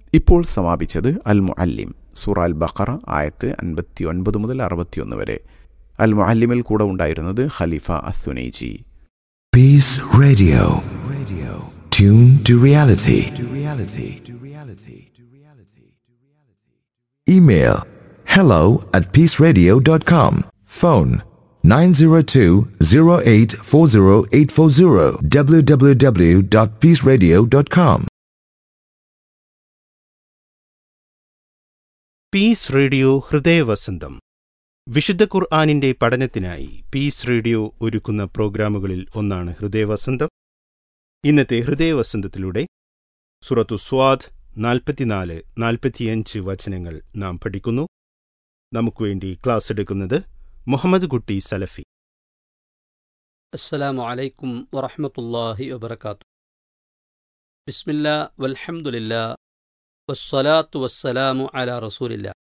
ഇപ്പോൾ സമാപിച്ചത് അൽ മുഅല്ലിം സൂറ അൽ ബഖറ ആയത്ത് അൻപത്തി ഒൻപത് മുതൽ അറുപത്തിയൊന്ന് വരെ അൽ മുഅല്ലിമിൽ കൂടെ ഉണ്ടായിരുന്നത് Khalifa Asunaiji Peace Radio. Radio. Tune to reality. To reality. To reality. To reality. Email hello at peaceradio.com. Phone 902-0840840 www.peaceradio.com. Peace radio ഹൃദയവസന്തം വിശുദ്ധ ഖുർആാനിന്റെ പഠനത്തിനായി പീസ് റേഡിയോ ഒരുക്കുന്ന പ്രോഗ്രാമുകളിൽ ഒന്നാണ് ഹൃദയവസന്തം ഇന്നത്തെ ഹൃദയവസന്തത്തിലൂടെ സുറത്തു സ്വാദ് നാൽപ്പത്തിനാല് നാൽപ്പത്തിയഞ്ച് വചനങ്ങൾ നാം പഠിക്കുന്നു നമുക്കുവേണ്ടി ക്ലാസ് എടുക്കുന്നത് മുഹമ്മദ് കുട്ടി സലഫി السلام عليكم ورحمة الله وبركاته بسم الله والحمد لله والصلاة والسلام على رسول الله